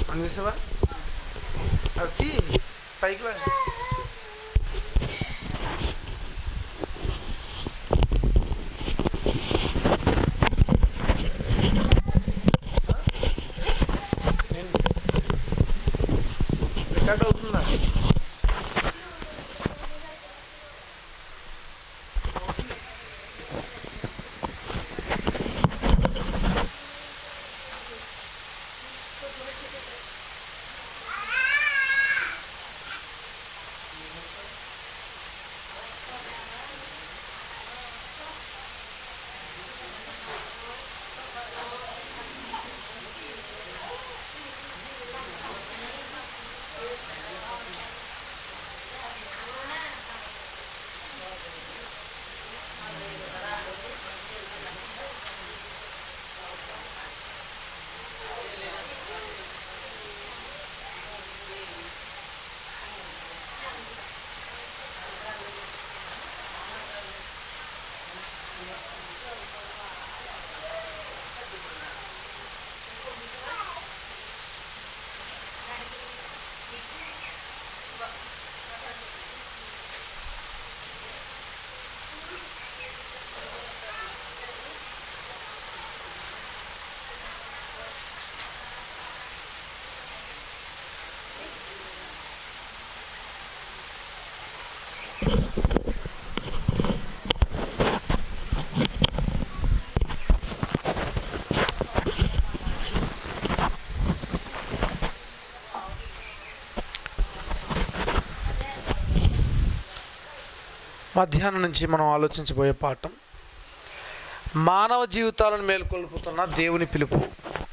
అందేసావా అది పైకి లా ఏంటి? రికార్డ్ అవుతుందా మధ్యాహ్నం నుంచి మనం ఆలోచించబోయే పాఠం మానవ జీవితాలను మేల్కొల్పుతున్న దేవుని పిలుపు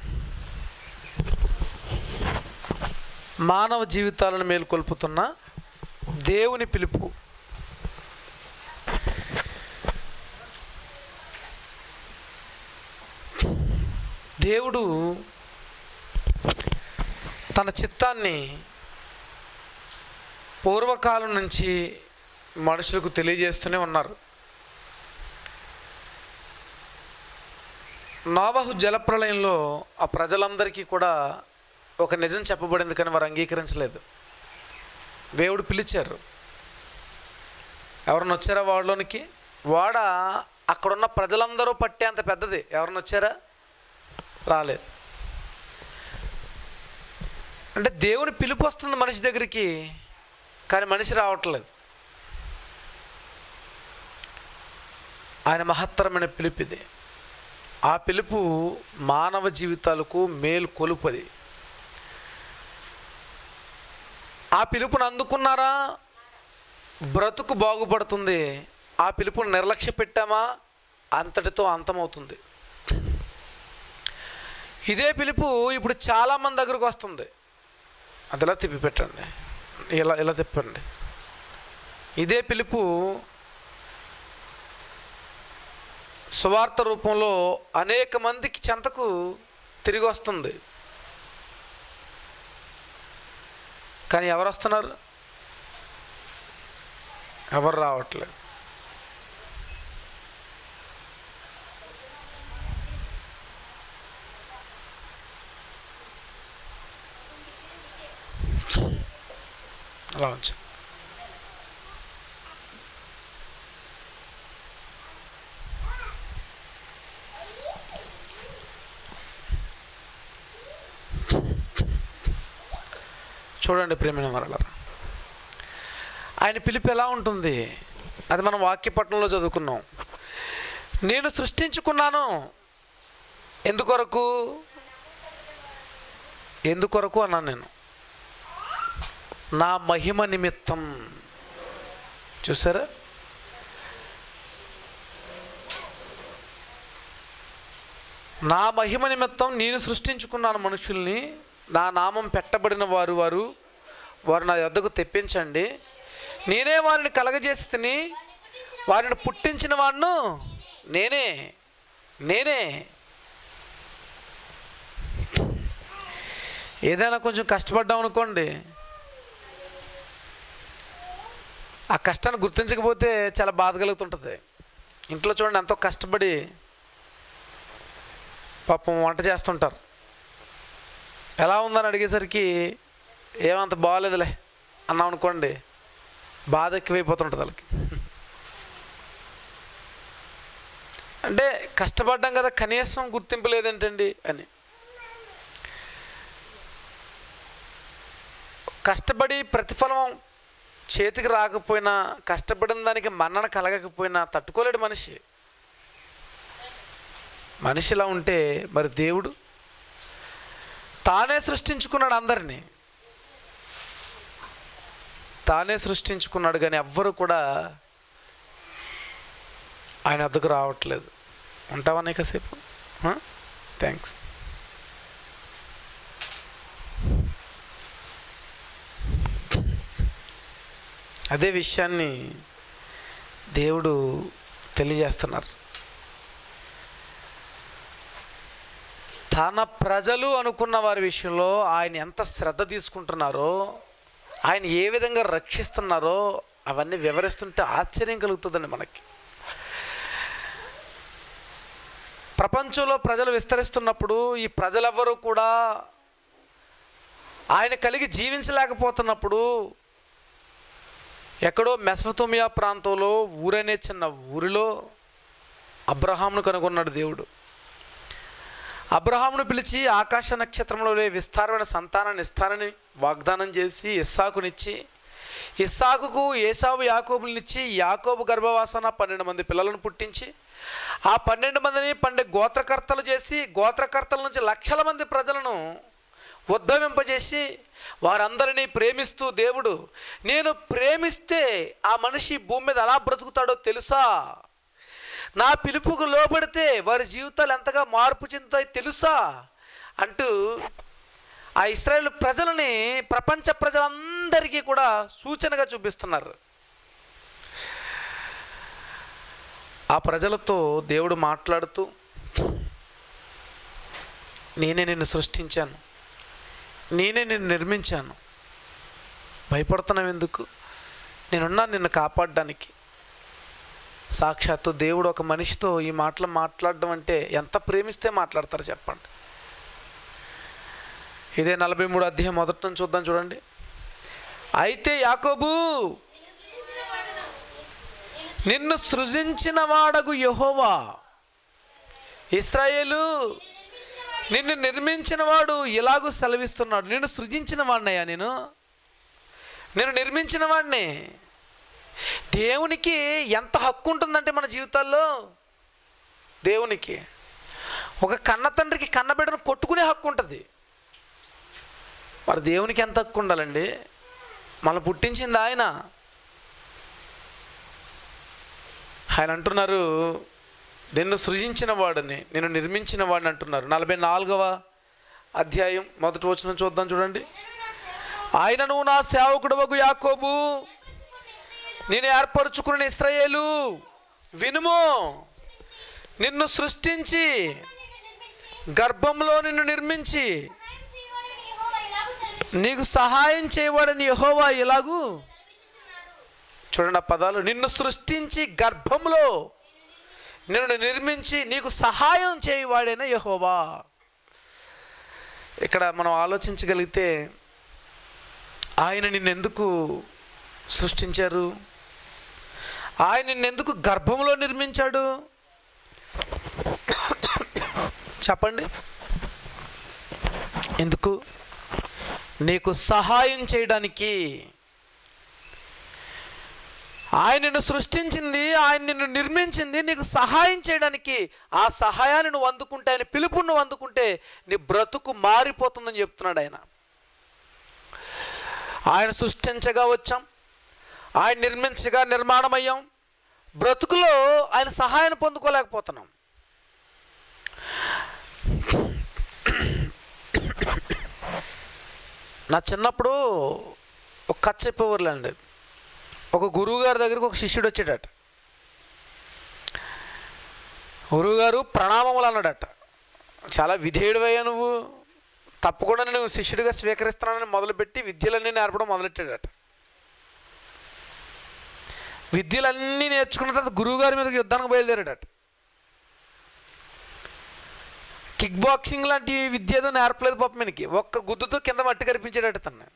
మానవ జీవితాలను మేల్కొల్పుతున్న దేవుని పిలుపు దేవుడు తన చిత్తాన్ని పూర్వకాలం నుంచి మనుషులకు తెలియజేస్తూనే ఉన్నారు నోబహు జలప్రలయంలో ఆ ప్రజలందరికీ కూడా ఒక నిజం చెప్పబడింది కానీ వారు అంగీకరించలేదు దేవుడు పిలిచారు ఎవరన్నా వచ్చారా వాడలోనికి వాడ అక్కడున్న ప్రజలందరూ పట్టేంత పెద్దది ఎవరన్నా వచ్చారా రాలేదు అంటే దేవుని పిలుపు వస్తుంది మనిషి దగ్గరికి కానీ మనిషి రావట్లేదు ఆయన మహత్తరమైన పిలుపు ఇది ఆ పిలుపు మానవ జీవితాలకు మేలు కొలుపది ఆ పిలుపును అందుకున్నారా బ్రతుకు బాగుపడుతుంది ఆ పిలుపును నిర్లక్ష్య పెట్టామా అంతటితో అంతమవుతుంది ఇదే పిలుపు ఇప్పుడు చాలామంది దగ్గరకు వస్తుంది అది ఇలా తిప్పి పెట్టండి ఇలా ఇలా తిప్పండి ఇదే పిలుపు సువార్త రూపంలో అనేక మందికి చెంతకు తిరిగి వస్తుంది కానీ ఎవరు వస్తున్నారు ఎవరు రావట్లేదు అలా ఉంచు చూడండి ప్రేమిన మరలరా ఆయన పిలుపు ఎలా ఉంటుంది అది మనం వాక్యపట్నంలో చదువుకున్నాం నేను సృష్టించుకున్నాను ఎందుకొరకు ఎందుకొరకు అన్నాను నేను నా మహిమ నిమిత్తం చూసారా నా మహిమ నిమిత్తం నేను సృష్టించుకున్నాను మనుషుల్ని నా నామం పెట్టబడిన వారు వారు వారు నా యొద్దకు తెప్పించండి నేనే వారిని కలగజేసి తిని వారిని పుట్టించిన వాడిను నేనే నేనే ఏదైనా కొంచెం కష్టపడ్డాం అనుకోండి ఆ కష్టాన్ని గుర్తించకపోతే చాలా బాధ కలుగుతుంటుంది ఇంట్లో చూడండి ఎంతో కష్టపడి పాపం వంట చేస్తుంటారు ఎలా ఉందని అడిగేసరికి ఏమంత బాగాలేదులే అన్నాం అనుకోండి బాధ ఎక్కువైపోతుంటుంది వాళ్ళకి అంటే కష్టపడ్డాం కదా కనీసం గుర్తింపు లేదేంటండి అని కష్టపడి ప్రతిఫలం చేతికి రాకపోయినా కష్టపడిన దానికి మన్నన కలగకపోయినా తట్టుకోలేడు మనిషి మనిషిలా ఉంటే మరి దేవుడు తానే సృష్టించుకున్నాడు అందరినీ తానే సృష్టించుకున్నాడు కానీ ఎవ్వరు కూడా ఆయన వద్దకు రావట్లేదు ఉంటావా నీకు కాసేపు థ్యాంక్స్ అదే విషయాన్ని దేవుడు తెలియజేస్తున్నారు తన ప్రజలు అనుకున్న వారి విషయంలో ఆయన ఎంత శ్రద్ధ తీసుకుంటున్నారో ఆయన ఏ విధంగా రక్షిస్తున్నారో అవన్నీ వివరిస్తుంటే ఆశ్చర్యం కలుగుతుందండి మనకి ప్రపంచంలో ప్రజలు విస్తరిస్తున్నప్పుడు ఈ ప్రజలెవ్వరూ కూడా ఆయన కలిగి జీవించలేకపోతున్నప్పుడు ఎక్కడో మెసఫతోమియా ప్రాంతంలో ఊరనే చిన్న ఊరిలో అబ్రహాంను కనుగొన్నాడు దేవుడు అబ్రహామును పిలిచి ఆకాశ నక్షత్రంలో విస్తారమైన సంతానాన్ని ఇస్తానని వాగ్దానం చేసి ఇస్సాకునిచ్చి ఇస్సాకుకు ఏసావు యాకోబులనిచ్చి యాకోబు గర్భవాసన పన్నెండు మంది పిల్లలను పుట్టించి ఆ పన్నెండు మందిని పన్నెండు గోత్రకర్తలు చేసి గోత్రకర్తల నుంచి లక్షల మంది ప్రజలను ఉద్భవింపజేసి వారందరినీ ప్రేమిస్తూ దేవుడు నేను ప్రేమిస్తే ఆ మనిషి భూమి మీద ఎలా బ్రతుకుతాడో తెలుసా నా పిలుపుకు లోబడితే వారి జీవితాలు ఎంతగా మార్పు చెందుతాయి తెలుసా అంటూ ఆ ఇస్రాయేల్ ప్రజలని ప్రపంచ ప్రజలందరికీ కూడా సూచనగా చూపిస్తున్నారు ఆ ప్రజలతో దేవుడు మాట్లాడుతూ నేనే నిన్ను సృష్టించాను నేనే నిన్ను నిర్మించాను భయపడుతున్నావు ఎందుకు నేనున్నా నిన్ను కాపాడడానికి సాక్షాత్తు దేవుడు ఒక మనిషితో ఈ మాటలు మాట్లాడడం అంటే ఎంత ప్రేమిస్తే మాట్లాడతారు చెప్పండి ఇదే నలభై మూడు అధ్యాయం మొదటి నుంచి చూద్దాం చూడండి అయితే యాకోబు నిన్ను సృజించిన వాడగు యహోవా ఇస్రాయేలు నిన్ను నిర్మించిన వాడు ఇలాగూ సెలవిస్తున్నాడు నిన్ను సృజించిన వాడినయ్యా నేను నేను నిర్మించిన వాడిని దేవునికి ఎంత హక్కు ఉంటుందంటే మన జీవితాల్లో దేవునికి ఒక కన్న తండ్రికి కన్నబిడ్డను కొట్టుకునే హక్కు ఉంటుంది మరి దేవునికి ఎంత హక్కు ఉండాలండి మన పుట్టించింది ఆయన ఆయన అంటున్నారు నిన్ను సృజించిన వాడిని నేను నిర్మించిన వాడిని అంటున్నారు నలభై నాలుగవ అధ్యాయం మొదటి వచ్చిన చూద్దాం చూడండి ఆయనను నా సేవకుడు యాకోబు నేను ఏర్పరచుకున్న ఇస్రాయేలు వినుము నిన్ను సృష్టించి గర్భంలో నిన్ను నిర్మించి నీకు సహాయం చేయవాడని యహోవా ఇలాగూ చూడండి ఆ పదాలు నిన్ను సృష్టించి గర్భంలో నిన్ను నిర్మించి నీకు సహాయం చేయవాడైన యహోవా ఇక్కడ మనం ఆలోచించగలిగితే ఆయన నిన్నెందుకు సృష్టించారు ఆయన నిన్నెందుకు గర్భంలో నిర్మించాడు చెప్పండి ఎందుకు నీకు సహాయం చేయడానికి ఆయన నిన్ను సృష్టించింది ఆయన నిన్ను నిర్మించింది నీకు సహాయం చేయడానికి ఆ సహాయాన్ని నువ్వు అందుకుంటే ఆయన పిలుపు నువ్వు అందుకుంటే నీ బ్రతుకు మారిపోతుందని చెప్తున్నాడు ఆయన ఆయన సృష్టించగా వచ్చాం ఆయన నిర్మించగా నిర్మాణమయ్యాం బ్రతుకులో ఆయన సహాయాన్ని పొందుకోలేకపోతున్నాం నా చిన్నప్పుడు ఒక కథ చెప్పేవారులేండి ఒక గురువు గారి దగ్గరికి ఒక శిష్యుడు వచ్చాడట గురువుగారు ప్రణామములు అన్నాడట చాలా విధేయుడివయ్యా నువ్వు తప్పకుండా నేను శిష్యుడిగా స్వీకరిస్తానని మొదలుపెట్టి విద్యలన్నీ నేర్పడం మొదలెట్టాడట విద్యలన్నీ నేర్చుకున్న తర్వాత గురువుగారి మీదకి యుద్ధానికి బయలుదేరాడట కిక్ బాక్సింగ్ లాంటి విద్య ఏదో నేర్పలేదు పాప మనకి ఒక్క గుద్దుతో కింద మట్టి కనిపించాడట తను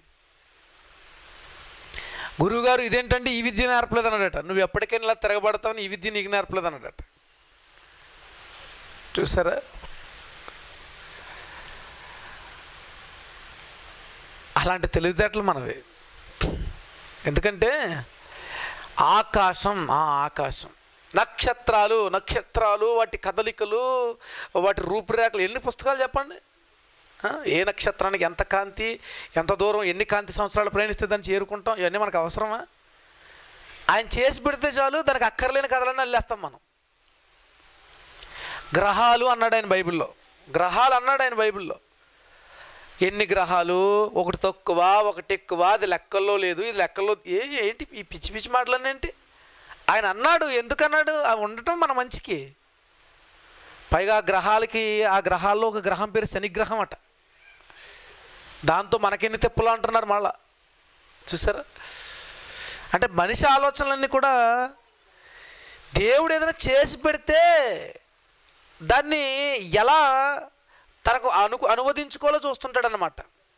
గురువుగారు ఇదేంటంటే ఈ విద్య నేర్పలేదు అన్నాడట నువ్వు ఎప్పటికైనా ఇలా తిరగబడతావని ఈ విద్య నీకు నేర్పలేదు అన్నాడట చూసారా అలాంటి తెలివితేటలు మనవి ఎందుకంటే ఆకాశం ఆ ఆకాశం నక్షత్రాలు నక్షత్రాలు వాటి కదలికలు వాటి రూపురేఖలు ఎన్ని పుస్తకాలు చెప్పండి ఆ, ఏ నక్షత్రానికి ఎంత కాంతి ఎంత దూరం ఎన్ని కాంతి సంవత్సరాలు ప్రయాణిస్తే దాన్ని చేరుకుంటాం ఇవన్నీ మనకు అవసరమా ఆయన చేసి పెడితే చాలు దానికి అక్కర్లేని కథలన్నీ అల్లేస్తాం మనం గ్రహాలు అన్నాడు ఆయన బైబిల్లో గ్రహాలు అన్నాడు ఆయన బైబిల్లో ఎన్ని గ్రహాలు ఒకటి తక్కువ ఒకటి ఎక్కువ అది లెక్కల్లో లేదు ఇది లెక్కల్లో ఏ ఏంటి ఈ పిచ్చి పిచ్చి మాటలన్నీ ఏంటి ఆయన అన్నాడు ఎందుకన్నాడు అవి ఉండటం మన మంచికి పైగా ఆ గ్రహాలకి ఆ గ్రహాల్లో ఒక గ్రహం పేరు శనిగ్రహం అట దాంతో మనకెన్ని తెప్పులు అంటున్నారు మళ్ళా చూసారా అంటే మనిషి ఆలోచనలన్నీ కూడా దేవుడు ఏదైనా చేసి పెడితే దాన్ని ఎలా తనకు అను అనువదించుకోవాలో చూస్తుంటాడనమాట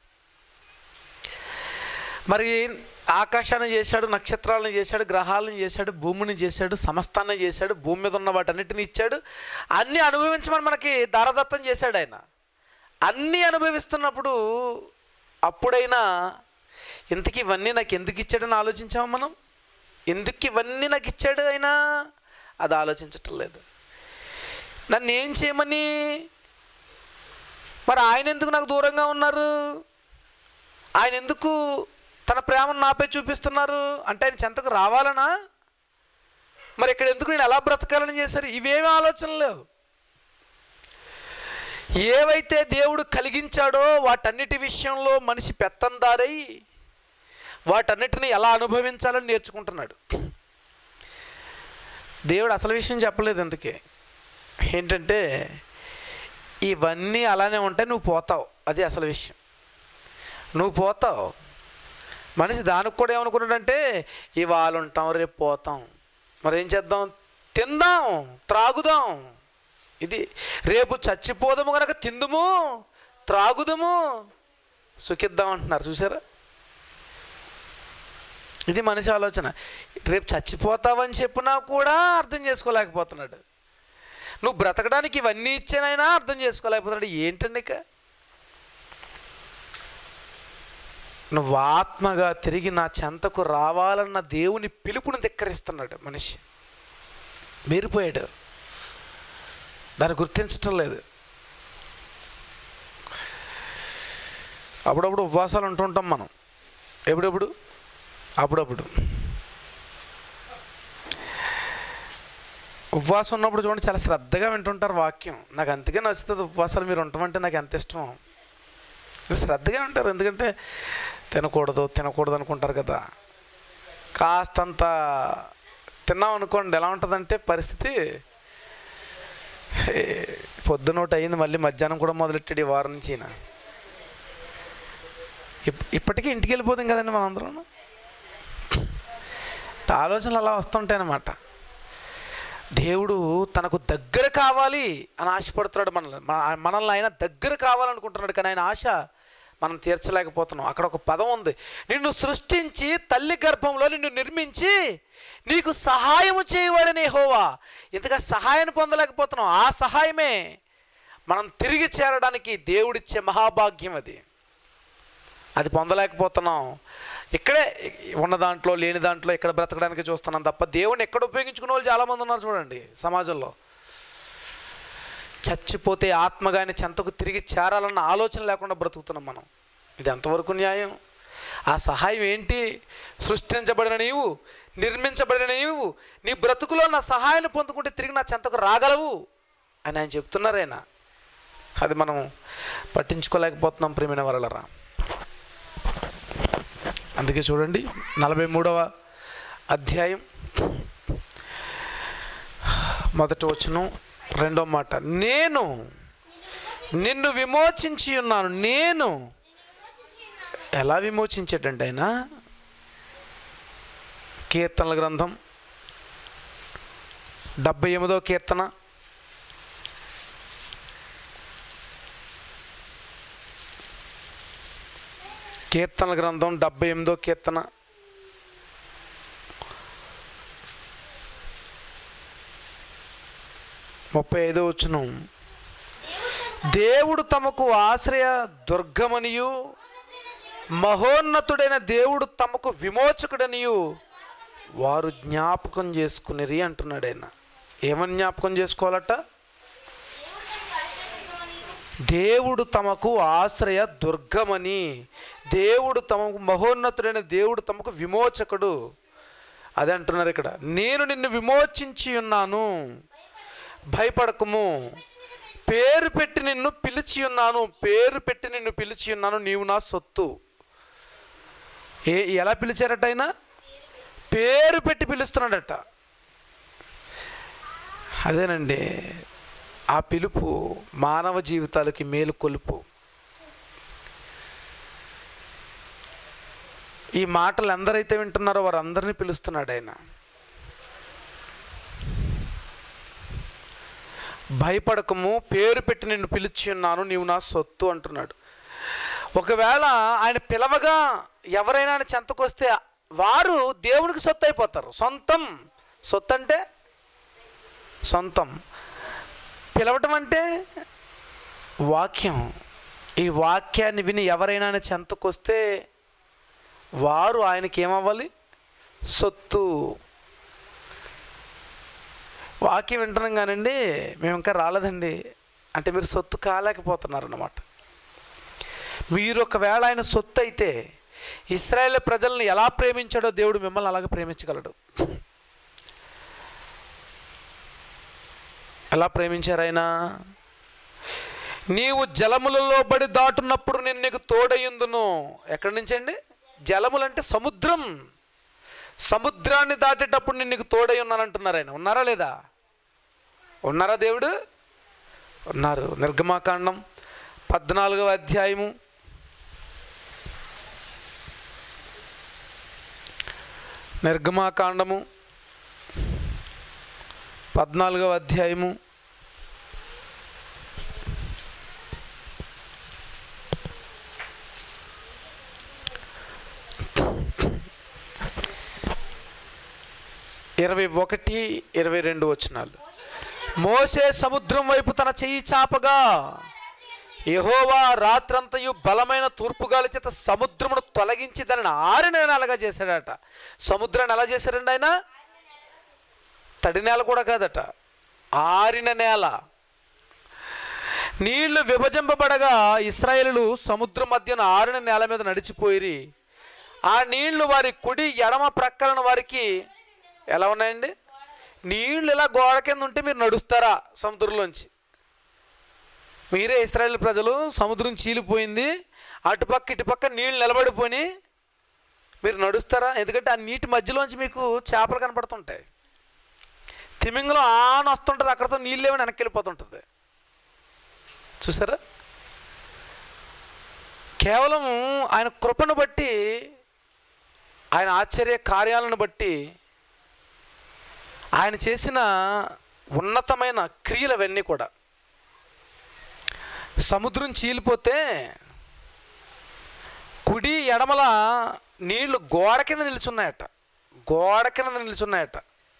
మరి ఆకాశాన్ని చేశాడు నక్షత్రాలను చేశాడు గ్రహాలను చేశాడు భూమిని చేశాడు సమస్తాన్ని చేశాడు భూమి మీద ఉన్న వాటన్నిటిని ఇచ్చాడు అన్నీ అనుభవించమని మనకి దారదత్తం చేశాడు ఆయన అన్నీ అనుభవిస్తున్నప్పుడు అప్పుడైనా ఇంతకీ ఇవన్నీ నాకు ఎందుకు ఇచ్చాడని ఆలోచించాము మనం ఎందుకు ఇవన్నీ నాకు ఇచ్చాడు అయినా అది ఆలోచించటం లేదు నన్ను ఏం చేయమని మరి ఆయన ఎందుకు నాకు దూరంగా ఉన్నారు ఆయన ఎందుకు తన ప్రేమను నాపై చూపిస్తున్నారు అంటే ఆయన చెంతకు రావాలనా మరి ఇక్కడ ఎందుకు నేను ఎలా బ్రతకాలని చేశారు ఇవేమి ఆలోచనలు లేవు ఏవైతే దేవుడు కలిగించాడో వాటన్నిటి విషయంలో మనిషి పెత్తందారై వాటన్నిటిని ఎలా అనుభవించాలని నేర్చుకుంటున్నాడు దేవుడు అసలు విషయం చెప్పలేదు అందుకే ఏంటంటే ఇవన్నీ అలానే ఉంటాయి నువ్వు పోతావు అది అసలు విషయం నువ్వు పోతావు మనిషి దానికి కూడా ఏమనుకున్నాడంటే ఇవాళ ఉంటాం రేపు పోతాం మరి ఏం చేద్దాం తిందాం త్రాగుదాం ఇది రేపు చచ్చిపోదాము కనుక తిందుము త్రాగుదము సుఖిద్దాం అంటున్నారు చూసారా ఇది మనిషి ఆలోచన రేపు చచ్చిపోతావని చెప్పినా కూడా అర్థం చేసుకోలేకపోతున్నాడు నువ్వు బ్రతకడానికి ఇవన్నీ ఇచ్చానైనా అర్థం చేసుకోలేకపోతున్నాడు ఏంటండి ఇక నువ్వు ఆత్మగా తిరిగి నా చెంతకు రావాలన్న దేవుని పిలుపుని ధిక్కరిస్తున్నాడు మనిషి మీరిపోయాడు దాన్ని గుర్తించటం లేదు అప్పుడప్పుడు ఉపవాసాలు ఉంటుంటాం మనం ఎప్పుడెప్పుడు అప్పుడప్పుడు ఉపవాసం ఉన్నప్పుడు చూడండి చాలా శ్రద్ధగా వింటుంటారు వాక్యం నాకు అంతగా నచ్చుతుంది ఉపవాసాలు మీరు ఉండటమంటే నాకు ఎంత ఇష్టం శ్రద్ధగా ఉంటారు ఎందుకంటే తినకూడదు తినకూడదు అనుకుంటారు కదా కాస్తంత తిన్నాం అనుకోండి ఎలా ఉంటుందంటే పరిస్థితి ఏ, పొద్దున ఒకటి అయింది మళ్ళీ మధ్యాహ్నం కూడా మొదలెట్టాడు ఈ వారం నుంచి ఈయన. ఇప్- ఇప్పటికీ ఇంటికి వెళ్ళిపోతాం కదండి మనందరం ఆలోచనలు అలా వస్తుంటాయన్నమాట దేవుడు తనకు దగ్గర కావాలి అని ఆశపడుతున్నాడు మనల్ని మన- మనల్ని ఆయన దగ్గర కావాలనుకుంటున్నాడు కానీ ఆయన ఆశ మనం తీర్చలేకపోతున్నాం అక్కడ ఒక పదం ఉంది నిన్ను సృష్టించి తల్లి గర్భంలో నిన్ను నిర్మించి నీకు సహాయము చేయవాడనే హోవా ఇంతగా సహాయాన్ని పొందలేకపోతున్నాం ఆ సహాయమే మనం తిరిగి చేరడానికి దేవుడిచ్చే మహాభాగ్యం అది అది పొందలేకపోతున్నాం ఇక్కడే ఉన్న దాంట్లో లేని దాంట్లో ఇక్కడ బ్రతకడానికి చూస్తున్నాం తప్ప దేవుని ఎక్కడ ఉపయోగించుకునే వాళ్ళు చాలామంది ఉన్నారు చూడండి సమాజంలో చచ్చిపోతే ఆత్మగాని చెంతకు తిరిగి చేరాలన్న ఆలోచన లేకుండా బ్రతుకుతున్నాం మనం ఇది ఎంతవరకు న్యాయం ఆ సహాయం ఏంటి సృష్టించబడిన నీవు నిర్మించబడిన నీవు నీ బ్రతుకులో నా సహాయాన్ని పొందుకుంటే తిరిగి నా చెంతకు రాగలవు అని ఆయన చెప్తున్నారైనా అది మనం పట్టించుకోలేకపోతున్నాం ప్రేమైన వరలరా అందుకే చూడండి నలభై మూడవ అధ్యాయం మొదటి వచనం రెండో మాట నేను నిన్ను విమోచించి ఉన్నాను నేను ఎలా విమోచించాడండి ఆయన కీర్తనల గ్రంథం డెబ్బై ఎనిమిదో కీర్తన కీర్తనల గ్రంథం డెబ్బై ఎనిమిదో కీర్తన ముప్పై ఐదో వచ్చును దేవుడు తమకు ఆశ్రయ దుర్గమనియు మహోన్నతుడైన దేవుడు తమకు విమోచకుడనియు వారు జ్ఞాపకం చేసుకునేరి అంటున్నాడు ఆయన ఏమని జ్ఞాపకం చేసుకోవాలట దేవుడు తమకు ఆశ్రయ దుర్గమని దేవుడు తమకు మహోన్నతుడైన దేవుడు తమకు విమోచకుడు అదే అంటున్నారు ఇక్కడ నేను నిన్ను విమోచించి ఉన్నాను భయపడకము పేరు పెట్టి నిన్ను పిలిచి ఉన్నాను పేరు పెట్టి నిన్ను పిలిచి ఉన్నాను నీవు నా సొత్తు ఏ ఎలా పిలిచారట ఆయన పేరు పెట్టి పిలుస్తున్నాడట అదేనండి ఆ పిలుపు మానవ జీవితాలకి మేలు కొలుపు ఈ మాటలు ఎందరైతే వింటున్నారో వారందరినీ పిలుస్తున్నాడు ఆయన భయపడకము పేరు పెట్టి నిన్ను పిలిచి ఉన్నాను నీవు నా సొత్తు అంటున్నాడు ఒకవేళ ఆయన పిలవగా ఎవరైనా ఆయన చెంతకొస్తే వారు దేవునికి సొత్తు అయిపోతారు సొంతం సొత్తు అంటే సొంతం పిలవటం అంటే వాక్యం ఈ వాక్యాన్ని విని ఎవరైనా ఆయన చెంతకొస్తే వారు ఆయనకి ఏమవ్వాలి సొత్తు వాక్యం వింటున్నాం కానండి మేము ఇంకా రాలేదండి అంటే మీరు సొత్తు కాలేకపోతున్నారు అన్నమాట మీరు ఒకవేళ ఆయన సొత్తు అయితే ఇస్రాయేల్ ప్రజలను ఎలా ప్రేమించాడో దేవుడు మిమ్మల్ని అలాగే ప్రేమించగలడు ఎలా ప్రేమించారు ఆయన నీవు జలములలో బడి దాటున్నప్పుడు నేను నీకు తోడయ్యుందును ఎక్కడి నుంచి అండి జలములు అంటే సముద్రం సముద్రాన్ని దాటేటప్పుడు నేను నీకు తోడై ఉన్నానంటున్నారు ఆయన ఉన్నారా లేదా ఉన్నారా దేవుడు ఉన్నారు నిర్గమాకాండం పద్నాలుగవ అధ్యాయము నిర్గమాకాండము పద్నాలుగవ అధ్యాయము ఇరవై ఒకటి ఇరవై రెండు వచనాలు మోసే సముద్రం వైపు తన చెయ్యి చాపగా యహోవా రాత్రంతయు బలమైన తూర్పుగాలి చేత సముద్రమును తొలగించి దానిని ఆరిన నెలగా చేశాడట సముద్రాన్ని ఎలా చేశారండి ఆయన తడి నేల కూడా కాదట ఆరిన నేల నీళ్లు విభజింపబడగా ఇస్రాయేలు సముద్రం మధ్యన ఆరిన నేల మీద నడిచిపోయిరి ఆ నీళ్లు వారి కుడి ఎడమ ప్రక్కన వారికి ఎలా ఉన్నాయండి నీళ్ళు ఇలా గోడ కింద ఉంటే మీరు నడుస్తారా సముద్రంలోంచి మీరే ఇస్రాయేల్ ప్రజలు సముద్రం చీలిపోయింది అటుపక్క ఇటుపక్క నీళ్ళు నిలబడిపోయి మీరు నడుస్తారా ఎందుకంటే ఆ నీటి మధ్యలోంచి మీకు చేపలు కనపడుతుంటాయి తిమింగలం ఆన వస్తుంటుంది అక్కడతో నీళ్ళు ఏమైనా వెనక్కి వెళ్ళిపోతుంటుంది చూసారా కేవలం ఆయన కృపను బట్టి ఆయన ఆశ్చర్య కార్యాలను బట్టి ఆయన చేసిన ఉన్నతమైన క్రియలు అవన్నీ కూడా సముద్రం చీలిపోతే కుడి ఎడమల నీళ్లు గోడ కింద నిల్చున్నాయట గోడ కింద నిల్చున్నాయట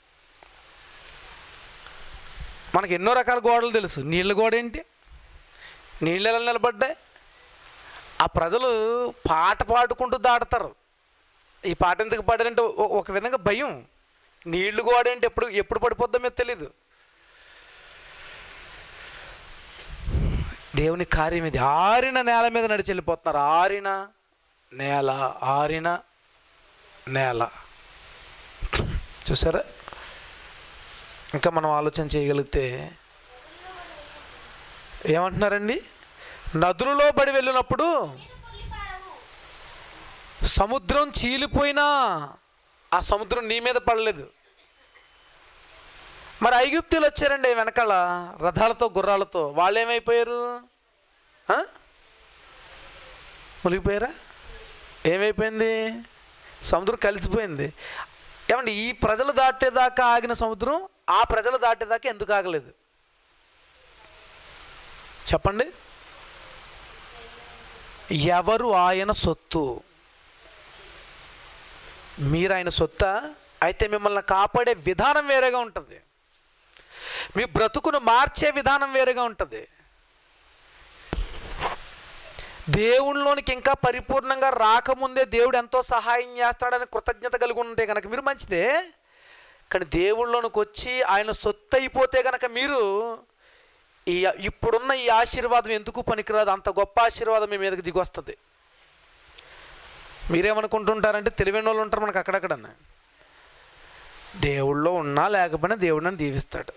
మనకి ఎన్నో రకాల గోడలు తెలుసు నీళ్ళ గోడ ఏంటి నీళ్ళు ఎలా నిలబడ్డాయి ఆ ప్రజలు పాట పాడుకుంటూ దాడతారు ఈ పాట ఎందుకు పాడారంటే ఒ- ఒక విధంగా భయం నీళ్లు గోడ అంటే ఎప్పుడు ఎప్పుడు పడిపోద్దో మీద తెలీదు దేవుని కార్యం ఇది ఆరిన నేల మీద నడిచి వెళ్ళిపోతున్నారు ఆరిన నేల ఆరిన నేల చూసారా ఇంకా మనం ఆలోచన చేయగలిగితే ఏమంటున్నారండి నదులలో బడి వెళ్ళినప్పుడు సముద్రం చీలిపోయినా ఆ సముద్రం నీ మీద పడలేదు మరి ఐగుప్తులు వచ్చారండి వెనకాల రథాలతో గుర్రాలతో వాళ్ళు ఏమైపోయారు ఆ? మునిగిపోయారా ఏమైపోయింది సముద్రం కలిసిపోయింది ఏమండి ఈ ప్రజలు దాటేదాకా ఆగిన సముద్రం ఆ ప్రజలు దాటేదాకా ఎందుకు ఆగలేదు చెప్పండి ఎవరు ఆయన సొత్తు మీరు ఆయన సొత్తా అయితే మిమ్మల్ని కాపాడే విధానం వేరేగా ఉంటుంది మీ బ్రతుకును మార్చే విధానం వేరేగా ఉంటుంది దేవునిలోనికి ఇంకా పరిపూర్ణంగా రాకముందే దేవుడు ఎంతో సహాయం చేస్తాడని కృతజ్ఞత కలిగి ఉంటే కనుక మీరు మంచిదే కానీ దేవుళ్ళలోనికి వచ్చి ఆయన సొత్తు అయిపోతే కనుక మీరు ఈ ఇప్పుడున్న ఈ ఆశీర్వాదం ఎందుకు పనికిరాదు అంత గొప్ప ఆశీర్వాదం మీ మీదకి దిగి వస్తుంది మీరేమనుకుంటుంటారంటే తెలివైన వాళ్ళు ఉంటారు మనకు అక్కడక్కడ దేవుళ్ళో ఉన్నా లేకపోయినా దేవుడు నన్ను దీవిస్తాడు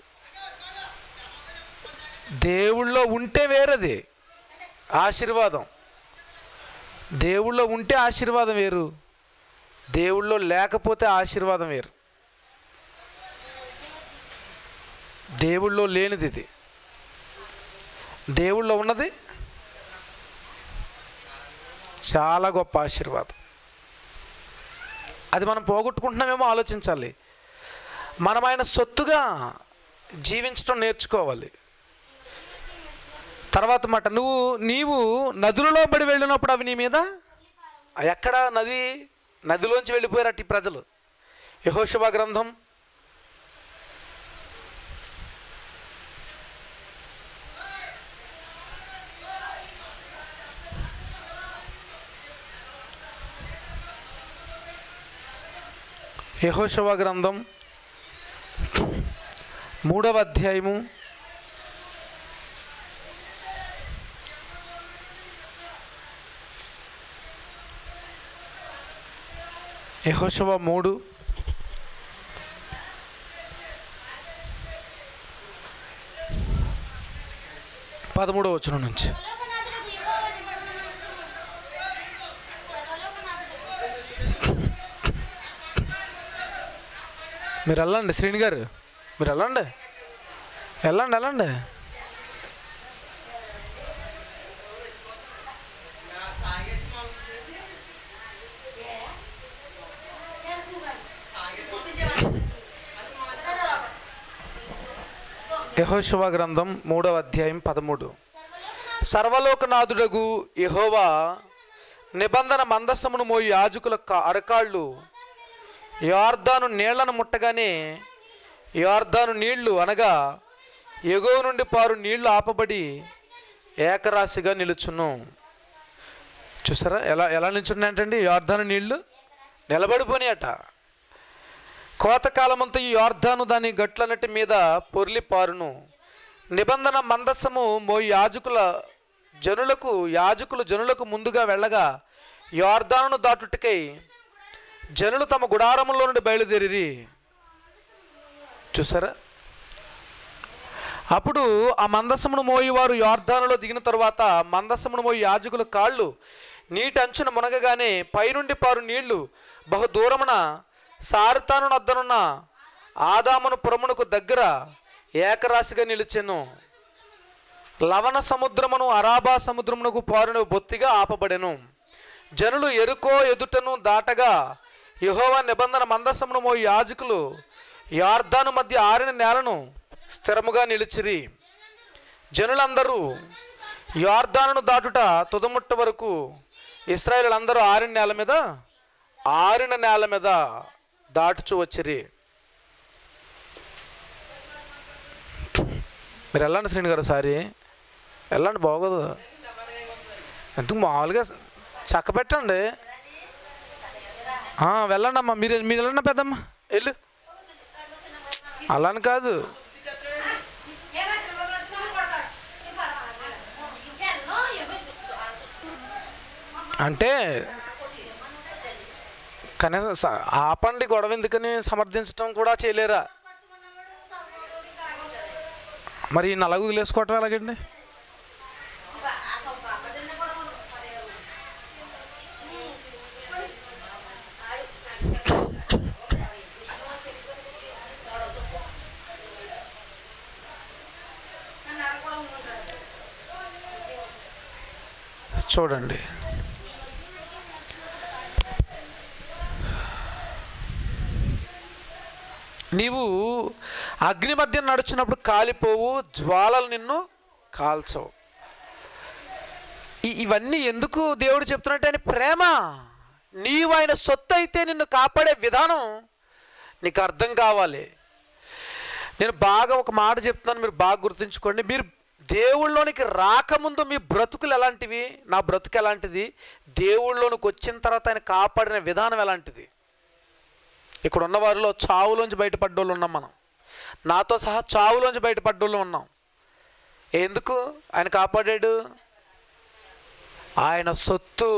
దేవుళ్ళో ఉంటే వేరది ఆశీర్వాదం దేవుళ్ళో ఉంటే ఆశీర్వాదం వేరు దేవుళ్ళో లేకపోతే ఆశీర్వాదం వేరు దేవుళ్ళో లేనిది ఇది దేవుళ్ళో ఉన్నది చాలా గొప్ప ఆశీర్వాదం అది మనం పోగొట్టుకుంటున్నామేమో ఆలోచించాలి మనం ఆయన సొత్తుగా జీవించడం నేర్చుకోవాలి తర్వాత మాట నువ్వు నీవు నదులలో పడి వెళ్ళినప్పుడు అవి నీ మీద ఎక్కడ నది నదిలోంచి వెళ్ళిపోయారట ఈ ప్రజలు యహోశివ గ్రంథం యహోశవ గ్రంథం మూడవ అధ్యాయము యహోశవ మూడు పదమూడవ వచనం నుంచి సర్వలోకనాథుడు యెహోవా నిబంధన సర్వలోకనాథుడు మీరు వెళ్ళండి శ్రీని గారు మీరు వెళ్ళండి వెళ్ళండి వెళ్ళండి యహోశివ గ్రంథం మూడవ అధ్యాయం పదమూడు సర్వలోకనాథుడగు యహోవా నిబంధన మందస్సమును మోయి యాజకుల క- అరకాళ్ళు యార్దాను నీళ్లను ముట్టగానే యార్దాను నీళ్లు అనగా ఎగువ నుండి పారు నీళ్లు ఆపబడి ఏకరాశిగా నిలుచును చూసారా ఎలా ఎలా నిల్చున్నాయంటండి యార్దాను నీళ్లు నిలబడిపోయినాయట కోతకాలమంతా ఈ యార్దాను దాని గట్లన్నిటి మీద పొర్లి పారును నిబంధన మందస్సము మోయి యాజకుల జనులకు యాజకులు జనులకు ముందుగా వెళ్ళగా యార్దానును దాటుటకై జనులు తమ గుడారములో నుండి బయలుదేరి చూసారా అప్పుడు ఆ మందసమును మోయి వారు యార్దానులో దిగిన తరువాత మందసమును మోయి యాజకుల కాళ్ళు నీటి అంచున మునగగానే పైనుండి పారు నీళ్లు బహు దూరమున సారతాను వద్దనున్న ఆదామును పురమునకు దగ్గర ఏకరాశిగా నిలిచెను లవణ సముద్రమును అరాబా సముద్రమునకు పారును బొత్తిగా ఆపబడెను జనులు ఎరుకో ఎదుటను దాటగా యెహోవా నిబంధన మందసమును మోయి యాజకులు యార్దాను మధ్య ఆరిన నేలను స్థిరముగా నిలిచిరి జనులందరూ యార్దానును దాటుట తుదముట్ట వరకు ఇస్రాయేలందరూ ఆరిన నేల మీద ఆరిన నేల మీద దాటుచు వచ్చిరి మీరు వెళ్ళండి శ్రీని గారు సారి వెళ్ళండి బాగోదు ఎందుకు మామూలుగా చక్క పెట్టండి ఆ, వెళ్ళండి అమ్మా మీరు మీరు వెళ్ళండి పెద్దమ్మ వెళ్ళు అలా అని కాదు అంటే కనీసం స- ఆపండి గొడవ ఎందుకని సమర్థించడం కూడా చేయలేరా మరి ఈ నలుగు వదిలేసుకోవటం ఎలాగండి చూడండి నీవు అగ్ని మధ్య నడుచున్నప్పుడు కాలిపోవు జ్వాలలు నిన్ను కాల్చవు ఈ- ఇవన్నీ ఎందుకు దేవుడు చెప్తున్నట్టు ఆయన ప్రేమ నీవు ఆయన సొత్తు అయితే నిన్ను కాపాడే విధానం నీకు అర్థం కావాలి నేను బాగా ఒక మాట చెప్తున్నాను మీరు బాగా గుర్తుంచుకోండి మీరు దేవుళ్ళలోనికి రాకముందు మీ బ్రతుకులు ఎలాంటివి నా బ్రతుకు ఎలాంటిది దేవుళ్ళలోనికి వచ్చిన తర్వాత ఆయన కాపాడిన విధానం ఎలాంటిది ఇక్కడ ఉన్న వారిలో చావులోంచి బయటపడ్డోళ్ళు ఉన్నాం మనం నాతో సహా చావులోంచి బయటపడ్డోళ్ళు ఉన్నాం ఎందుకు ఆయన కాపాడాడు ఆయన సొత్తు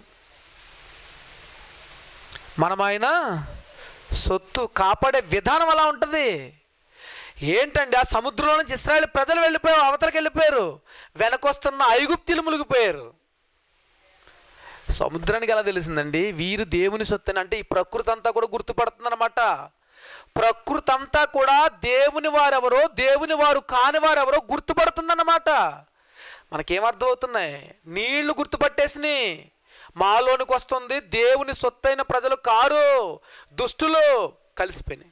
మనం ఆయన సొత్తు కాపాడే విధానం అలా ఉంటుంది ఏంటండి ఆ సముద్రంలో నుంచి ఇస్రాయేల్ ప్రజలు వెళ్ళిపోయారు అవతలకి వెళ్ళిపోయారు వెనకొస్తున్న ఐగుప్తులు మునిగిపోయారు సముద్రానికి ఎలా తెలిసిందండి వీరు దేవుని సొత్తని అంటే ఈ ప్రకృతి అంతా కూడా గుర్తుపడుతుందన్నమాట ప్రకృతి అంతా కూడా దేవుని వారెవరో దేవుని వారు కాని వారెవరో గుర్తుపడుతుందన్నమాట మనకేమర్థమవుతున్నాయి నీళ్లు గుర్తుపట్టేసినాయి మాలోనికి వస్తుంది దేవుని సొత్తైన ప్రజలు కారు దుష్టులు కలిసిపోయినాయి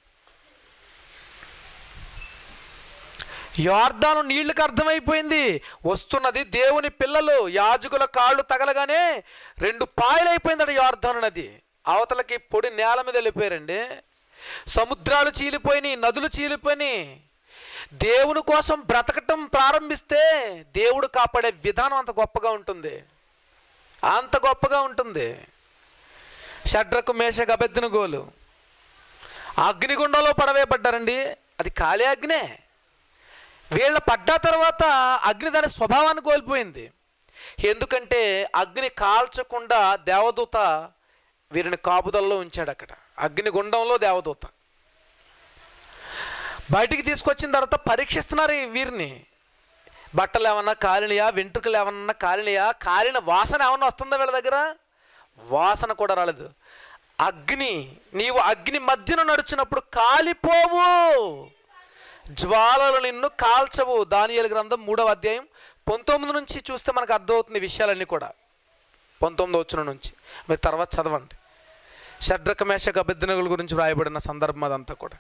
యోర్దాను నీళ్ళకి అర్థమైపోయింది వస్తున్నది దేవుని పిల్లలు యాజకుల కాళ్ళు తగలగానే రెండు పాయలైపోయిందట యోర్దాను నది అవతలకి పొడి నేల మీద వెళ్ళిపోయారండి సముద్రాలు చీలిపోయినాయి నదులు చీలిపోయినాయి దేవుని కోసం బ్రతకటం ప్రారంభిస్తే దేవుడు కాపాడే విధానం అంత గొప్పగా ఉంటుంది అంత గొప్పగా ఉంటుంది షడ్రకు మేషకు అభ్యర్థిన గోలు అగ్నిగుండంలో పడవేయబడ్డారండి అది ఖాళీ అగ్నే వీళ్ళ పడ్డ తర్వాత అగ్ని దాని స్వభావాన్ని కోల్పోయింది ఎందుకంటే అగ్ని కాల్చకుండా దేవదూత వీరిని కాపుదల్లో ఉంచాడు అక్కడ అగ్నిగుండంలో దేవదూత బయటికి తీసుకొచ్చిన తర్వాత పరీక్షిస్తున్నారు ఈ వీరిని బట్టలు ఏమన్నా కాలినయా వెంట్రుకలు ఏమన్నా కాలినయా కాలిన వాసన ఏమన్నా వస్తుందా వీళ్ళ దగ్గర వాసన కూడా రాలేదు అగ్ని నీవు అగ్ని మధ్యన నడుచున్నప్పుడు కాలిపోవు జ్వాలలు నిన్ను కాల్చవు దానియేలు గ్రంథం మూడవ అధ్యాయం పంతొమ్మిది నుంచి చూస్తే మనకు అర్థమవుతుంది ఈ విషయాలన్నీ కూడా పంతొమ్మిది వచ్చిన నుంచి మీరు తర్వాత చదవండి షడ్రక మేషక అభ్యర్థనగుల గురించి వ్రాయబడిన సందర్భం అదంతా కూడా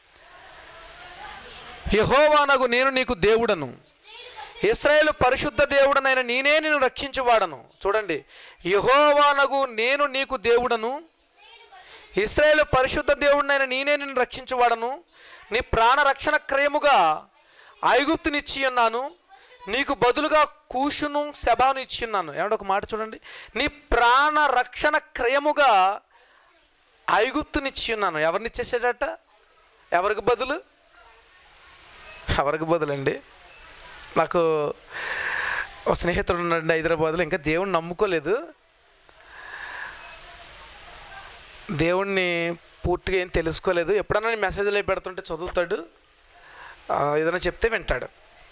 యహోవానగు నేను నీకు దేవుడను ఇస్రాయేల్ పరిశుద్ధ దేవుడనైన నేనే నిన్ను రక్షించువాడను చూడండి యహోవానగు నేను నీకు దేవుడను ఇస్రాయేల్ పరిశుద్ధ దేవుడినైన నేనే నిన్ను రక్షించువాడను నీ ప్రాణ రక్షణ క్రయముగా ఐగుప్తునిచ్చి ఉన్నాను నీకు బదులుగా కూషును శబాను ఇచ్చి ఉన్నాను ఏమంటే ఒక మాట చూడండి నీ ప్రాణ రక్షణ క్రయముగా ఐగుప్తునిచ్చి ఉన్నాను ఎవరిని ఇచ్చేసాడట ఎవరికి బదులు ఎవరికి బదులండి నాకు ఒక స్నేహితుడు ఉన్నాడు హైదరాబాద్లో ఇంకా దేవుణ్ణి నమ్ముకోలేదు దేవుణ్ణి పూర్తిగా ఏం తెలుసుకోలేదు ఎప్పుడన్నా నేను మెసేజ్లో పెడుతుంటే చదువుతాడు ఆ, ఏదైనా చెప్తే వింటాడు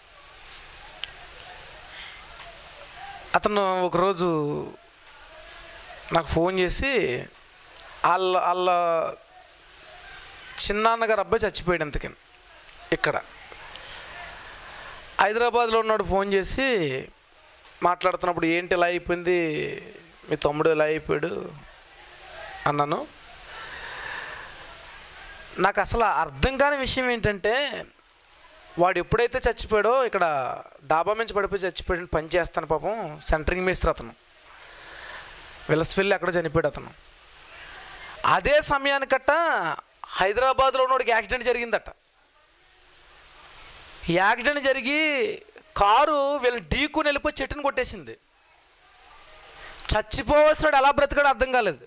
అతను ఒకరోజు నాకు ఫోన్ చేసి వాళ్ళ వాళ్ళ చిన్నాన్నగారు అబ్బాయి చచ్చిపోయాడు ఇంతకని ఇక్కడ హైదరాబాద్లో ఉన్నాడు ఫోన్ చేసి మాట్లాడుతున్నప్పుడు ఏంటి ఇలా అయిపోయింది మీ తమ్ముడు ఇలా అయిపోయాడు అన్నాను నాకు అసలు అర్థం కాని విషయం ఏంటంటే వాడు ఎప్పుడైతే చచ్చిపోయాడో ఇక్కడ డాబా నుంచి పడిపోయి చచ్చిపోయాడు పని చేస్తాను పాపం సెంటరింగ్ మేస్త్రి అతను విలస్వెల్లి అక్కడ చనిపోయాడు అతను అదే సమయానికట్ట హైదరాబాద్లో ఉన్నోడికి యాక్సిడెంట్ జరిగిందట యాక్సిడెంట్ జరిగి కారు వీళ్ళు ఢీకుని వెళ్ళిపోయి చెట్టుని కొట్టేసింది చచ్చిపోవలసినాడు ఎలా బ్రతికాడో అర్థం కాలేదు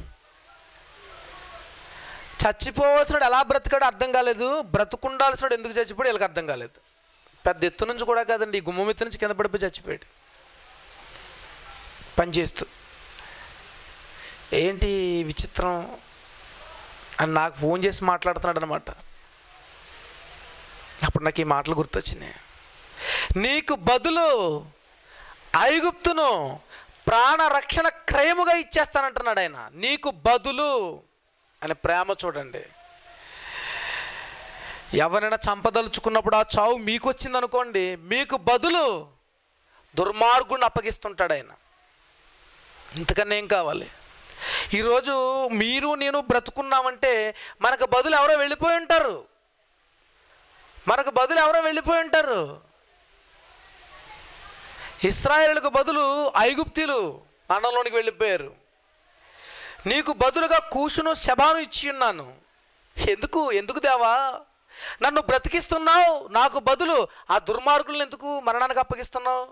చచ్చిపోవలసినాడు ఎలా బ్రతికాడో అర్థం కాలేదు బ్రతుకుండాల్సినాడు ఎందుకు చచ్చిపోయాడు వీళ్ళకి అర్థం కాలేదు పెద్ద ఎత్తు నుంచి కూడా కాదండి ఈ గుమ్మం ఎత్తు నుంచి కింద పడిపోయి చచ్చిపోయాడు పని చేస్తూ ఏంటి ఈ విచిత్రం అని నాకు ఫోన్ చేసి మాట్లాడుతున్నాడు అనమాట అప్పుడు నాకు ఈ మాటలు గుర్తొచ్చినాయి నీకు బదులు ఐగుప్తును ప్రాణ రక్షణ క్రయముగా ఇచ్చేస్తానంటున్నాడు ఆయన నీకు బదులు అని ప్రేమ చూడండి ఎవరైనా చంపదలుచుకున్నప్పుడు ఆ చావు మీకు వచ్చింది అనుకోండి మీకు బదులు దుర్మార్గుడిని అప్పగిస్తుంటాడు ఆయన ఇంతకన్నా ఏం కావాలి ఈరోజు మీరు నేను బ్రతుకున్నామంటే మనకు బదులు ఎవరో వెళ్ళిపోయి ఉంటారు మనకు బదులు ఎవరో వెళ్ళిపోయి ఉంటారు ఇస్రాయేలుకు బదులు ఐగుప్తీలు అన్నంలోనికి వెళ్ళిపోయారు నీకు బదులుగా కూసును శబాను ఇచ్చి ఉన్నాను ఎందుకు ఎందుకు దేవా నన్ను బ్రతికిస్తున్నావు నాకు బదులు ఆ దుర్మార్గులను ఎందుకు మరణానికి అప్పగిస్తున్నావు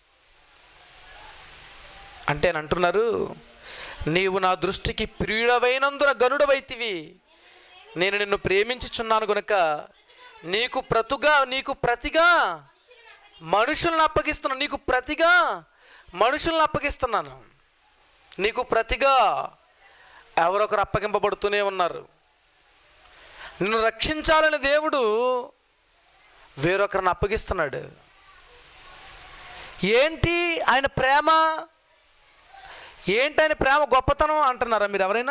అంటే అని అంటున్నారు నీవు నా దృష్టికి ప్రియుడవైనందున గనుడవైతివి నేను నిన్ను ప్రేమించుచున్నాను గనుక నీకు ప్రతుగా నీకు ప్రతిగా మనుషులను అప్పగిస్తున్నాను నీకు ప్రతిగా మనుషులను అప్పగిస్తున్నాను నీకు ప్రతిగా ఎవరొకరు అప్పగింపబడుతూనే ఉన్నారు నిన్ను రక్షించాలని దేవుడు వేరొకరిని అప్పగిస్తున్నాడు ఏంటి ఆయన ప్రేమ ఏంటి ఆయన ప్రేమ గొప్పతనం అంటున్నారా మీరు ఎవరైనా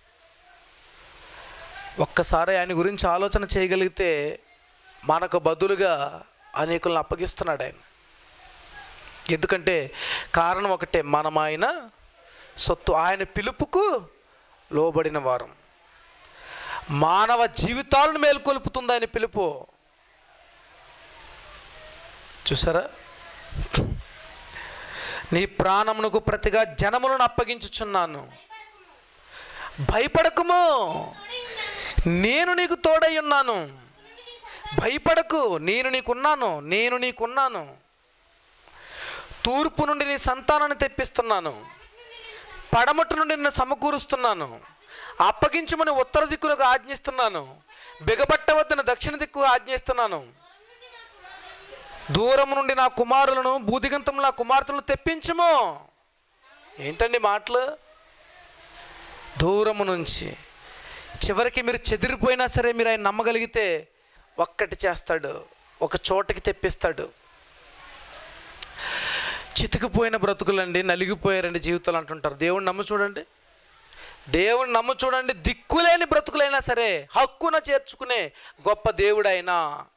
ఒక్కసారి ఆయన గురించి ఆలోచన చేయగలిగితే మనకు బదులుగా అనేకులను అప్పగిస్తున్నాడు ఆయన ఎందుకంటే కారణం ఒకటే మనం ఆయన సొత్తు ఆయన పిలుపుకు లోబడిన వారం మానవ జీవితాలను మేల్కొల్పుతుంది ఆయన పిలుపు చూసారా నీ ప్రాణమునకు ప్రతిగా జనములను అప్పగించుచున్నాను భయపడకుము నేను నీకు తోడై ఉన్నాను భయపడకు నేను నీకున్నాను నేను నీకున్నాను తూర్పు నుండి నీ సంతానాన్ని తెప్పిస్తున్నాను పడమటి నుండి నిన్ను సమకూరుస్తున్నాను అప్పగించమని ఉత్తర దిక్కులకు ఆజ్ఞిస్తున్నాను బిగబట్టవద్దని దక్షిణ దిక్కు ఆజ్ఞిస్తున్నాను దూరం నుండి నా కుమారులను భూదిగంతం నా కుమార్తెలను తెప్పించము ఏంటండి మాటలు దూరము నుంచి చివరికి మీరు చెదిరిపోయినా సరే మీరు ఆయన నమ్మగలిగితే ఒక్కటి చేస్తాడు ఒక చోటకి తెప్పిస్తాడు చితికిపోయిన బ్రతుకులండి నలిగిపోయారండి జీవితాలు అంటుంటారు దేవుణ్ణి నమ్ము చూడండి దేవుణ్ణి నమ్ము చూడండి దిక్కులేని బ్రతుకులైనా సరే హక్కున చేర్చుకునే గొప్ప దేవుడైనా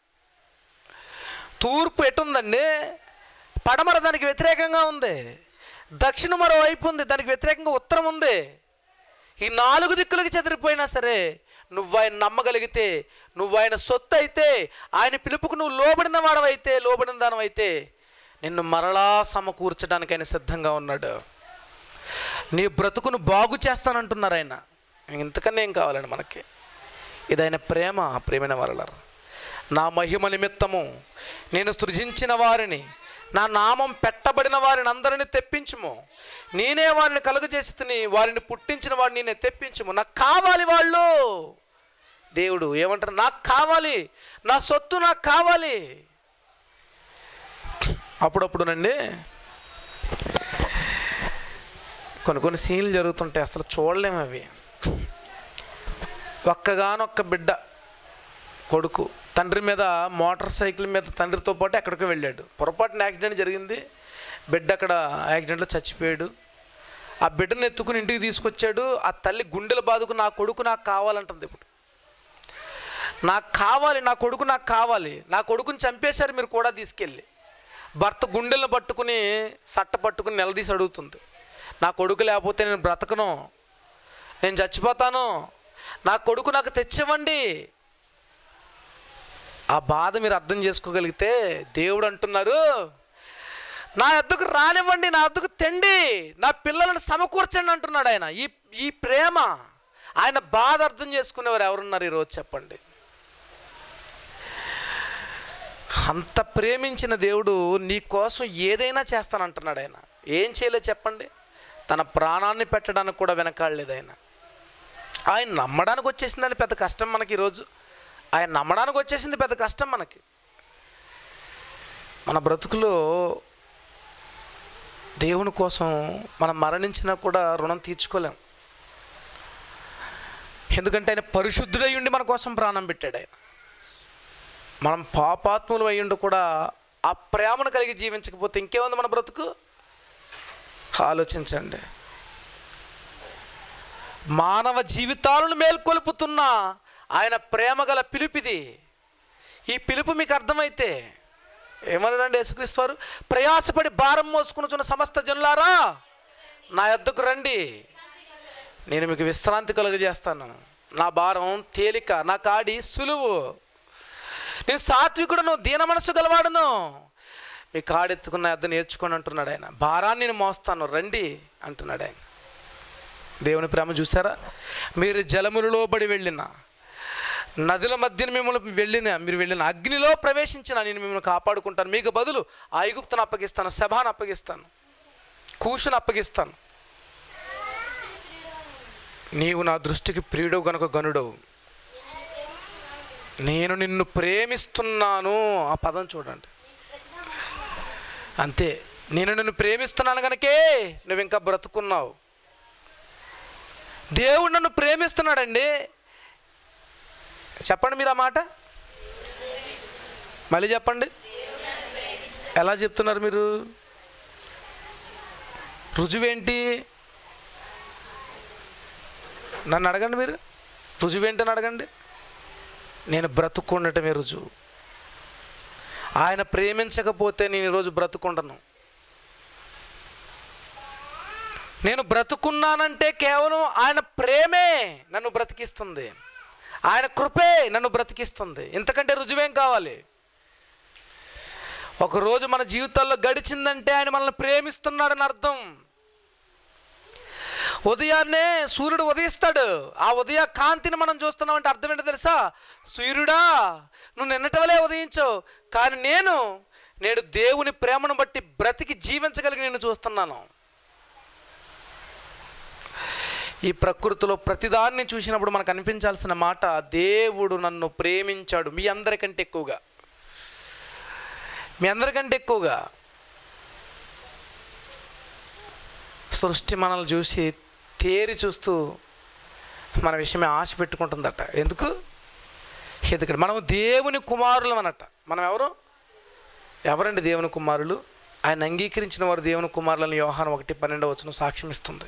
తూర్పు ఎటుందండి పడమర దానికి వ్యతిరేకంగా ఉంది దక్షిణ మరో వైపు ఉంది దానికి వ్యతిరేకంగా ఉత్తరం ఉంది ఈ నాలుగు దిక్కులకి చెదిరిపోయినా సరే నువ్వు ఆయన నమ్మగలిగితే నువ్వు ఆయన సొత్తు అయితే ఆయన పిలుపుకు నువ్వు లోబడిన వాడవైతే లోబడిన దానవైతే నిన్ను మరలా సమకూర్చడానికి ఆయన సిద్ధంగా ఉన్నాడు నీ బ్రతుకును బాగు చేస్తానంటున్నారు ఆయన ఇంతకన్నా ఏం కావాలండి మనకి ఇది ఆయన ప్రేమ ప్రేమైన వరలరు నా మహిమ నిమిత్తము నేను సృజించిన వారిని నా నామం పెట్టబడిన వారిని అందరిని తెప్పించుము నేనే వారిని కలుగజేసి తిని వారిని పుట్టించిన వాడిని నేనే తెప్పించుము నాకు కావాలి వాళ్ళు దేవుడు ఏమంటారు నాకు కావాలి నా సొత్తు నాకు కావాలి అప్పుడప్పుడునండి కొన్ని కొన్ని సీన్లు జరుగుతుంటాయి అసలు చూడలేము అవి ఒక్కగానొక్క బిడ్డ కొడుకు తండ్రి మీద మోటార్ సైకిల్ మీద తండ్రితో పాటు ఎక్కడికో వెళ్ళాడు పొరపాటున యాక్సిడెంట్ జరిగింది బిడ్డ అక్కడ యాక్సిడెంట్లో చచ్చిపోయాడు ఆ బిడ్డను ఎత్తుకుని ఇంటికి తీసుకొచ్చాడు ఆ తల్లి గుండెల బాధకు నా కొడుకు నాకు కావాలంటుంది ఇప్పుడు నాకు కావాలి నా కొడుకు నాకు కావాలి నా కొడుకుని చంపేశారు మీరు కూడా తీసుకెళ్ళి భర్త గుండెలను పట్టుకుని సట్ట పట్టుకుని నిలదీసి అడుగుతుంది నా కొడుకు లేకపోతే నేను బ్రతకను నేను చచ్చిపోతాను నా కొడుకు నాకు తెచ్చివ్వండి ఆ బాధ మీరు అర్థం చేసుకోగలిగితే దేవుడు అంటున్నారు నా ఎద్దుకు రానివ్వండి నా ఎద్దుకు తెండి నా పిల్లలను సమకూర్చండి అంటున్నాడు ఆయన ఈ ఈ ప్రేమ ఆయన బాధ అర్థం చేసుకునేవారు ఎవరున్నారు ఈరోజు చెప్పండి అంత ప్రేమించిన దేవుడు నీ కోసం ఏదైనా చేస్తానంటున్నాడు ఆయన ఏం చేయలేదు చెప్పండి తన ప్రాణాన్ని పెట్టడానికి కూడా వెనకాడలేదు ఆయన ఆయన నమ్మడానికి వచ్చేసిందని పెద్ద కష్టం మనకి ఈరోజు ఆయన నమ్మడానికి వచ్చేసింది పెద్ద కష్టం మనకి మన బ్రతుకులో దేవుని కోసం మనం మరణించినా కూడా రుణం తీర్చుకోలేం ఎందుకంటే ఆయన పరిశుద్ధుడై ఉండి మన కోసం ప్రాణం పెట్టాడు ఆయన మనం పాపాత్ములు అయ్యుండి కూడా ఆ ప్రేమను కలిగి జీవించకపోతే ఇంకేముంది మన బ్రతుకు ఆలోచించండి మానవ జీవితాలను మేల్కొల్పుతున్న ఆయన ప్రేమ గల పిలుపిది ఈ పిలుపు మీకు అర్థమైతే ఏమన్నాడండి యేసుక్రీస్తు వారు ప్రయాసపడి భారం మోసుకుని సమస్త జనులారా నా యొద్దకు రండి నేను మీకు విశ్రాంతి కలుగజేస్తాను నా భారం తేలిక నా కాడి సులువు నేను సాత్వికుడును దీన మనసు గలవాడును మీ కాడెత్తుకున్న యొద్ద నేర్చుకొని అంటున్నాడు ఆయన భారాన్ని నేను మోస్తాను రండి అంటున్నాడు ఆయన దేవుని ప్రేమ చూసారా మీరు జలములలో బడి వెళ్ళిన నదుల మధ్యన మిమ్మల్ని వెళ్ళిన మీరు వెళ్ళిన అగ్నిలో ప్రవేశించిన నేను మిమ్మల్ని కాపాడుకుంటాను మీకు బదులు ఆ ఐగుప్తును అప్పగిస్తాను సభాను అప్పగిస్తాను కూషను అప్పగిస్తాను నీవు నా దృష్టికి ప్రియుడవు గనుక గనుడవు నేను నిన్ను ప్రేమిస్తున్నాను ఆ పదం చూడండి అంతే నేను నిన్ను ప్రేమిస్తున్నాను కనుకే నువ్వు ఇంకా బ్రతుకున్నావు దేవుడు నన్ను ప్రేమిస్తున్నాడండి చెప్పండి మీరు ఆ మాట మళ్ళీ చెప్పండి ఎలా చెప్తున్నారు మీరు రుజువేంటి నన్ను అడగండి మీరు రుజువేంటని అడగండి నేను బ్రతుకుండటమే రుజువు ఆయన ప్రేమించకపోతే నేను ఈరోజు బ్రతుకుండను నేను బ్రతుకున్నానంటే కేవలం ఆయన ప్రేమే నన్ను బ్రతికిస్తుంది ఆయన కృపే నన్ను బ్రతికిస్తుంది ఇంతకంటే రుజువేం కావాలి ఒకరోజు మన జీవితాల్లో గడిచిందంటే ఆయన మనల్ని ప్రేమిస్తున్నాడని అర్థం ఉదయాన్నే సూర్యుడు ఉదయిస్తాడు ఆ ఉదయ కాంతిని మనం చూస్తున్నామంటే అర్థం ఏంటో తెలుసా సూర్యుడా నువ్వు నిన్నటవలే ఉదయించావు కానీ నేను నేడు దేవుని ప్రేమను బట్టి బ్రతికి జీవించగలిగి నేను చూస్తున్నాను ఈ ప్రకృతిలో ప్రతిదాన్ని చూసినప్పుడు మనకు అనిపించాల్సిన మాట దేవుడు నన్ను ప్రేమించాడు మీ అందరికంటే ఎక్కువగా మీ అందరికంటే ఎక్కువగా సృష్టి మనల్ని చూసి తేరి చూస్తూ మన విషయమే ఆశ పెట్టుకుంటుందట ఎందుకు ఎందుకంటే మనం దేవుని కుమారులు అనట మనం ఎవరు ఎవరండి దేవుని కుమారులు ఆయన అంగీకరించిన వారు దేవుని కుమారులని వ్యవహారం ఒకటి పన్నెండవ వచ్చిన సాక్ష్యం ఇస్తుంది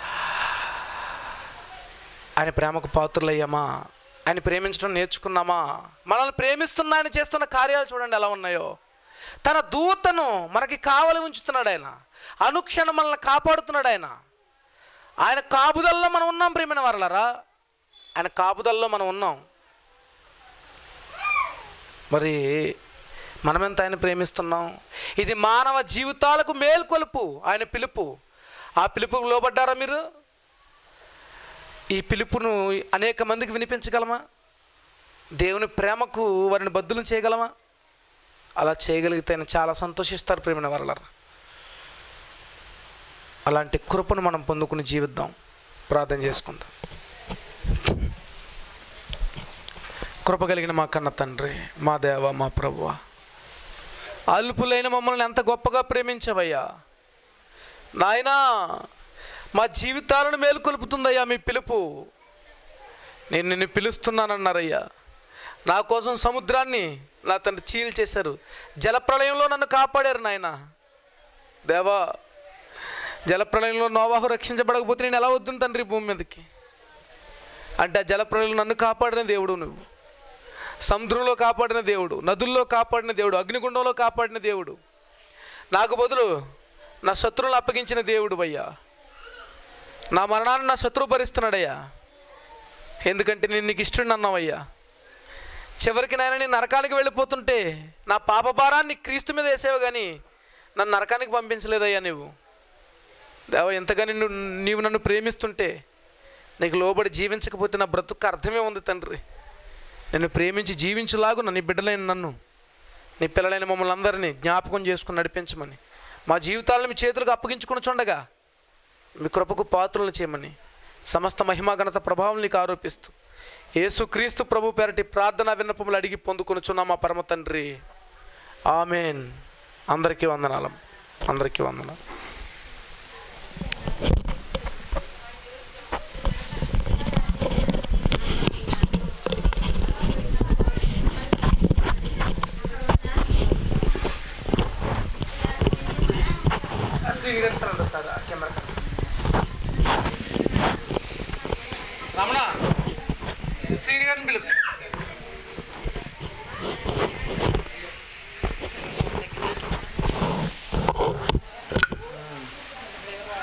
ఆయన ప్రేమకు పాత్రులయ్యామా ఆయన ప్రేమించడం నేర్చుకున్నామా మనల్ని ప్రేమిస్తున్న ఆయన చేస్తున్న కార్యాలు చూడండి ఎలా ఉన్నాయో తన దూతను మనకి కావలి ఉంచుతున్నాడు ఆయన అనుక్షణం మనల్ని కాపాడుతున్నాడు ఆయన ఆయన కాపుదల్లో మనం ఉన్నాం ప్రేమైన వారలరా ఆయన కాపుదల్లో మనం ఉన్నాం మరి మనమెంత ఆయన ప్రేమిస్తున్నాం ఇది మానవ జీవితాలకు మేల్కొలుపు ఆయన పిలుపు ఆ పిలుపుకు లోబడ్డారా మీరు ఈ పిలుపును అనేక మందికి వినిపించగలమా దేవుని ప్రేమకు వారిని బద్దులు చేయగలమా అలా చేయగలిగితే ఆయన చాలా సంతోషిస్తారు ప్రేమైన వరలరా అలాంటి కృపను మనం పొందుకుని జీవిద్దాం ప్రార్థన చేసుకుందాం కృప కలిగిన మా కన్న తండ్రి మా దేవ మా ప్రభువ అల్పులైన మమ్మల్ని ఎంత గొప్పగా ప్రేమించవయ్యా నాయనా మా జీవితాలను మేలుకొలుపుతుందయ్యా మీ పిలుపు నేను నిన్ను పిలుస్తున్నానన్నారయ్యా నా కోసం సముద్రాన్ని నా తండ్రి చీల్ చేశారు జలప్రళయంలో నన్ను కాపాడారు నాయన దేవా జలప్రళయంలో నోవాహు రక్షించబడకపోతే నేను ఎలా వద్దును తండ్రి భూమి మీదకి అంటే ఆ జలప్రళయంలో నన్ను కాపాడిన దేవుడు నువ్వు సముద్రంలో కాపాడిన దేవుడు నదుల్లో కాపాడిన దేవుడు అగ్నిగుండంలో కాపాడిన దేవుడు నాకు బదులు నా శత్రువులను అప్పగించిన దేవుడు అయ్యా నా మరణాన్ని నా శత్రువు భరిస్తున్నాడయ్యా ఎందుకంటే నేను నీకు ఇష్టం అన్నావయ్యా చివరికి నాయన నేను నరకానికి వెళ్ళిపోతుంటే నా పాప భారాన్ని క్రీస్తు మీద వేసావు కానీ నన్ను నరకానికి పంపించలేదయ్యా నువ్వు దేవ ఎంతగా నిన్ను నీవు నన్ను ప్రేమిస్తుంటే నీకు లోబడి జీవించకపోతే నా బ్రతుకు అర్థమే ఉంది తండ్రి నిన్ను ప్రేమించి జీవించులాగు నీ బిడ్డలైన నన్ను నీ పిల్లలైన మమ్మల్ని అందరినీ జ్ఞాపకం చేసుకుని నడిపించమని మా జీవితాలను మీ చేతులకు అప్పగించుకుని చూడగా మీ కృపకు పాత్రలు చేయమని సమస్త మహిమా ఘనత ప్రభావం నీకు ఆరోపిస్తూ యేసుక్రీస్తు ప్రభు పేరటి ప్రార్థన విన్నపములు అడిగి పొందుకొనుచున్నా మా పరమ తండ్రి ఆమెన్ అందరికీ వందనాలం అందరికీ వందనాలు రమణ శ్రీని గారిని పిలుపు